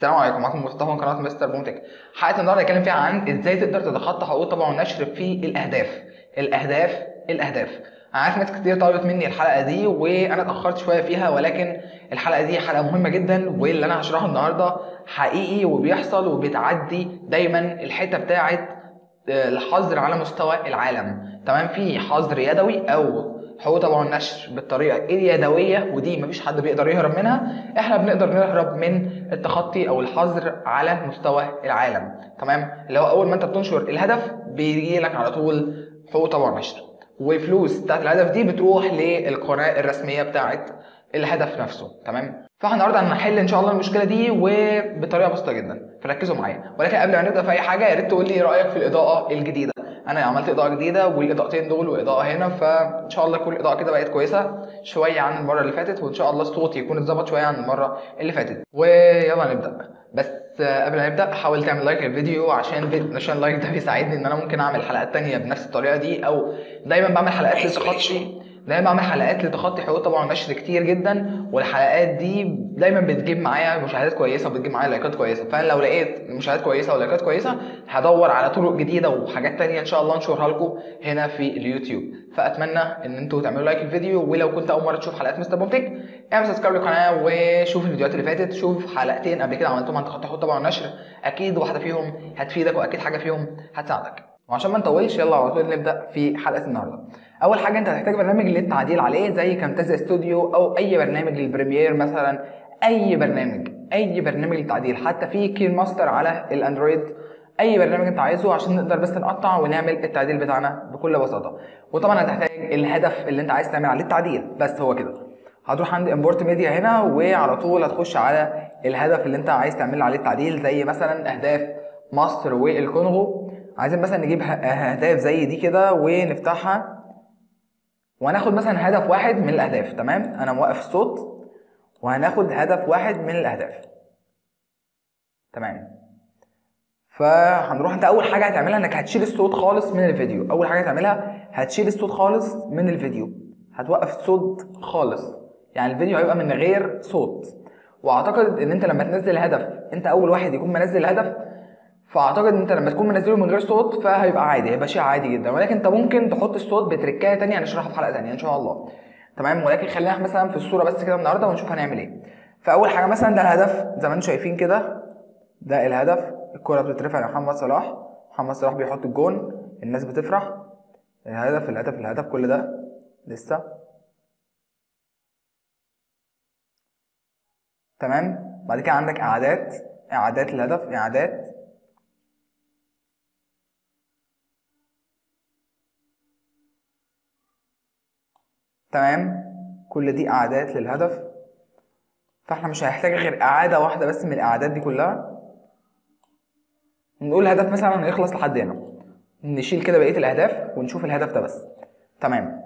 السلام عليكم معاكم مصطفى من قناه مستر بومتك حلقه النهارده هنتكلم فيها عن ازاي تقدر تتخطى حقوق الطبع والنشر في الاهداف الاهداف الاهداف انا عارف ناس كتير طلبت مني الحلقه دي وانا اتاخرت شويه فيها ولكن الحلقه دي حلقه مهمه جدا واللي انا هشرحه النهارده حقيقي وبيحصل وبيتعدي دايما الحته بتاعه الحظر على مستوى العالم تمام في حظر يدوي او حقوق طبعا النشر بالطريقه اليدويه ودي مفيش حد بيقدر يهرب منها احنا بنقدر نهرب من التخطي او الحظر على مستوى العالم تمام اللي هو اول ما انت بتنشر الهدف بيجي لك على طول حقوق طبعا نشر وفلوس بتاعت الهدف دي بتروح للقناه الرسميه بتاعت الهدف نفسه تمام فاحنا النهارده هنحل ان شاء الله المشكله دي وبطريقه بسيطه جدا فركزوا معايا ولكن قبل ما نبدا في اي حاجه يا ريت تقول لي رايك في الاضاءه الجديده انا عملت اضاءه جديده والاضاءتين دول واضاءه هنا فان شاء الله كل اضاءه كده بقت كويسه شويه عن المره اللي فاتت وان شاء الله الصوت يكون اتظبط شويه عن المره اللي فاتت ويلا نبدا بس قبل ما نبدا حاول تعمل لايك للفيديو عشان عشان اللايك ده بيساعدني ان انا ممكن اعمل حلقات تانية بنفس الطريقه دي او دايما بعمل حلقات لتخطي دايما بعمل حلقات لتخطي حقوق طبعا نشر كتير جدا والحلقات دي دايما بتجيب معايا مشاهدات كويسه وبتجيب معايا لايكات كويسه فانا لو لقيت مشاهدات كويسه ولايكات كويسه هدور على طرق جديده وحاجات تانية ان شاء الله انشرها لكم هنا في اليوتيوب فاتمنى ان انتوا تعملوا لايك للفيديو ولو كنت اول مره تشوف حلقات مستر بومتك اعمل سبسكرايب للقناه وشوف الفيديوهات اللي فاتت شوف حلقتين قبل كده عملتهم عن تخطي حقوق طبعا النشر اكيد واحده فيهم هتفيدك واكيد حاجه فيهم هتساعدك وعشان ما نطولش يلا على طول نبدا في حلقه النهارده اول حاجه انت هتحتاج برنامج للتعديل عليه زي كامتازيا ستوديو او اي برنامج للبريمير مثلا اي برنامج اي برنامج للتعديل حتى في كين ماستر على الاندرويد اي برنامج انت عايزه عشان نقدر بس نقطع ونعمل التعديل بتاعنا بكل بساطه وطبعا هتحتاج الهدف اللي انت عايز تعمل عليه التعديل بس هو كده هتروح عند امبورت ميديا هنا وعلى طول هتخش على الهدف اللي انت عايز تعمل عليه التعديل زي مثلا اهداف مصر والكونغو عايزين مثلا نجيب اهداف زي دي كده ونفتحها وهناخد مثلا هدف واحد من الاهداف تمام انا موقف الصوت وهناخد هدف واحد من الاهداف تمام فهنروح انت اول حاجه هتعملها انك هتشيل الصوت خالص من الفيديو اول حاجه هتعملها هتشيل الصوت خالص من الفيديو هتوقف الصوت خالص يعني الفيديو هيبقى من غير صوت واعتقد ان انت لما تنزل هدف انت اول واحد يكون منزل الهدف فاعتقد ان انت لما تكون منزله من غير صوت فهيبقى عادي هيبقى شيء عادي جدا ولكن انت ممكن تحط الصوت بتركايه تانية هنشرحها في حلقه تانية ان شاء الله تمام ولكن خلينا مثلا في الصوره بس كده النهارده ونشوف هنعمل ايه فاول حاجه مثلا ده الهدف زي ما انتم شايفين كده ده الهدف الكره بتترفع لمحمد صلاح محمد صلاح بيحط الجون الناس بتفرح الهدف الهدف الهدف كل ده لسه تمام بعد كده عندك اعادات اعادات الهدف اعادات تمام كل دي اعادات للهدف فاحنا مش هنحتاج غير اعاده واحده بس من الاعادات دي كلها نقول الهدف مثلا هيخلص لحد هنا نشيل كده بقيه الاهداف ونشوف الهدف ده بس تمام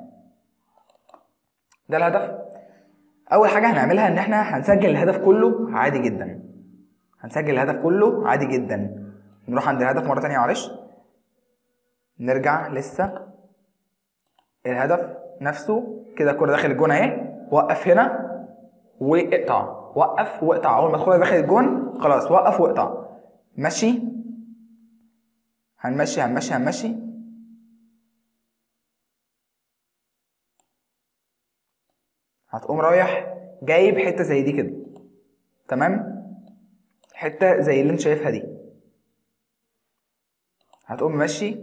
ده الهدف اول حاجه هنعملها ان احنا هنسجل الهدف كله عادي جدا هنسجل الهدف كله عادي جدا نروح عند الهدف مره تانية معلش نرجع لسه الهدف نفسه كده الكوره داخل الجون اهي وقف هنا واقطع وقف واقطع اول ما الكوره داخل الجون خلاص وقف واقطع مشي هنمشي هنمشي هنمشي هتقوم رايح جايب حته زي دي كده تمام حته زي اللي انت شايفها دي هتقوم ماشي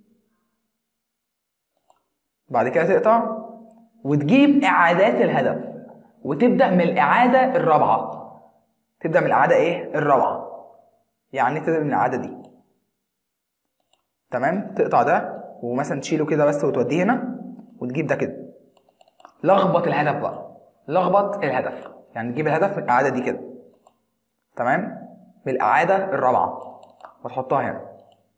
بعد كده تقطع وتجيب اعادات الهدف وتبدا من الاعاده الرابعه تبدا من الاعاده ايه الرابعه يعني تبدا من الاعاده دي تمام تقطع ده ومثلا تشيله كده بس وتوديه هنا وتجيب ده كده لخبط الهدف بقى لخبط الهدف يعني تجيب الهدف من الاعاده دي كده تمام من الاعاده الرابعه وتحطها هنا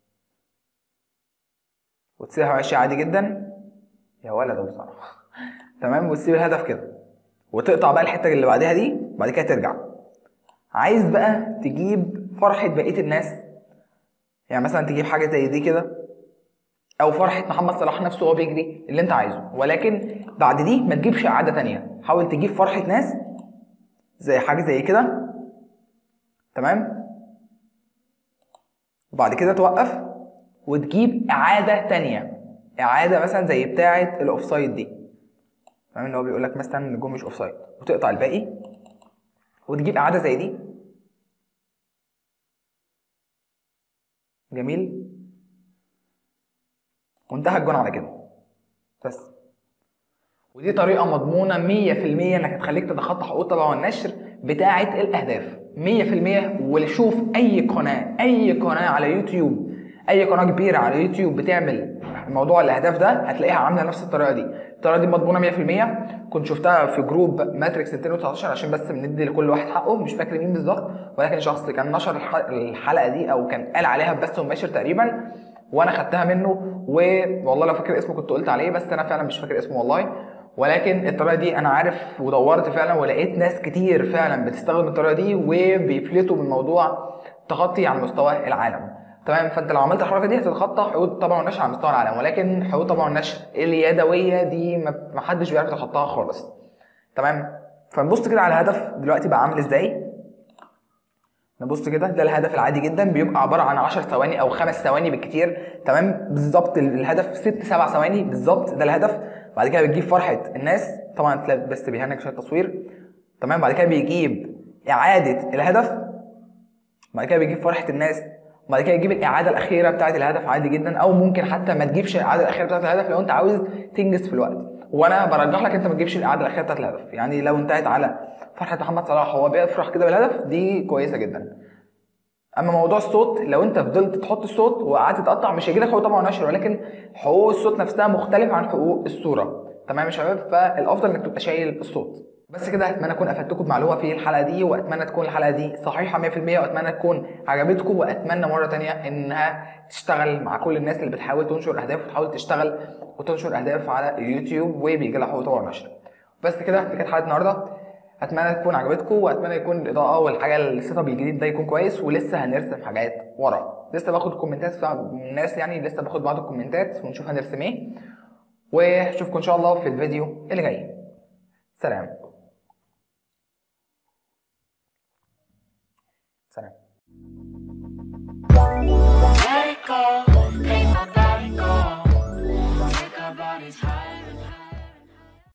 وتسيبها ماشيه عادي جدا يا ولد بصراحه تمام وتسيب الهدف كده وتقطع بقى الحته اللي بعدها دي بعد كده ترجع عايز بقى تجيب فرحه بقيه الناس يعني مثلا تجيب حاجه زي دي كده او فرحه محمد صلاح نفسه وهو بيجري اللي انت عايزه ولكن بعد دي ما تجيبش اعاده تانية حاول تجيب فرحه ناس زي حاجه زي كده تمام وبعد كده توقف وتجيب اعاده تانية اعاده مثلا زي بتاعه الاوفسايد دي تمام اللي هو بيقول لك مثلا الجون مش اوفسايد وتقطع الباقي وتجيب اعاده زي دي جميل وانتهى الجون على كده بس ودي طريقة مضمونة 100% انك هتخليك تتخطى حقوق الطبع والنشر بتاعة الاهداف 100% ولشوف اي قناة اي قناة على يوتيوب اي قناة كبيرة على يوتيوب بتعمل موضوع الاهداف ده هتلاقيها عاملة نفس الطريقة دي الطريقة دي مضمونة 100% كنت شفتها في جروب ماتريكس 219 عشان بس بندي لكل واحد حقه مش فاكر مين بالظبط ولكن شخص كان نشر الح- الحلقة دي او كان قال عليها بث مباشر تقريبا وانا خدتها منه والله لو فاكر اسمه كنت قلت عليه بس انا فعلا مش فاكر اسمه والله ولكن الطريقه دي انا عارف ودورت فعلا ولقيت ناس كتير فعلا بتستخدم الطريقه دي وبيفلتوا من موضوع تخطي على مستوى العالم تمام فانت لو عملت الحركه دي هتتخطى حقوق الطبع والنشر على مستوى العالم ولكن حقوق الطبع والنشر اليدويه دي ما ما حدش بيعرف يتخطاها خالص تمام فنبص كده على الهدف دلوقتي بقى عامل ازاي نبص كده ده الهدف العادي جدا بيبقى عباره عن 10 ثواني او خمس ثواني بالكتير تمام بالظبط الهدف ست سبع ثواني بالظبط ده الهدف بعد كده بتجيب فرحه الناس طبعا تلاقي بس بيهنك شويه تصوير تمام بعد كده بيجيب اعاده الهدف بعد كده بيجيب فرحه الناس بعد كده يجيب الاعاده الاخيره بتاعه الهدف عادي جدا او ممكن حتى ما تجيبش الاعاده الاخيره بتاعه الهدف لو انت عاوز تنجز في الوقت وانا برجح لك انت ما تجيبش الاعاده الاخيره بتاعه الهدف يعني لو انتهت على فرحه محمد صلاح وهو بيفرح كده بالهدف دي كويسه جدا اما موضوع الصوت لو انت فضلت تحط الصوت وقعدت تقطع مش هيجي لك حقوق طبعا ونشر ولكن حقوق الصوت نفسها مختلفه عن حقوق الصوره تمام يا شباب فالافضل انك تبقى شايل الصوت بس كده اتمنى اكون افدتكم بمعلومه في الحلقه دي واتمنى تكون الحلقه دي صحيحه 100% واتمنى تكون عجبتكم واتمنى مره تانية انها تشتغل مع كل الناس اللي بتحاول تنشر اهداف وتحاول تشتغل وتنشر اهداف على اليوتيوب وبيجي لها حقوق طبعا ونشر بس كده دي كانت حلقه النهارده اتمنى تكون عجبتكم واتمنى يكون الاضاءه والحاجه السيت اب الجديد ده يكون كويس ولسه هنرسم حاجات ورا لسه باخد كومنتات من الناس يعني لسه باخد بعض الكومنتات ونشوف هنرسم ايه واشوفكم ان شاء الله في الفيديو اللي جاي سلام سلام Let it go.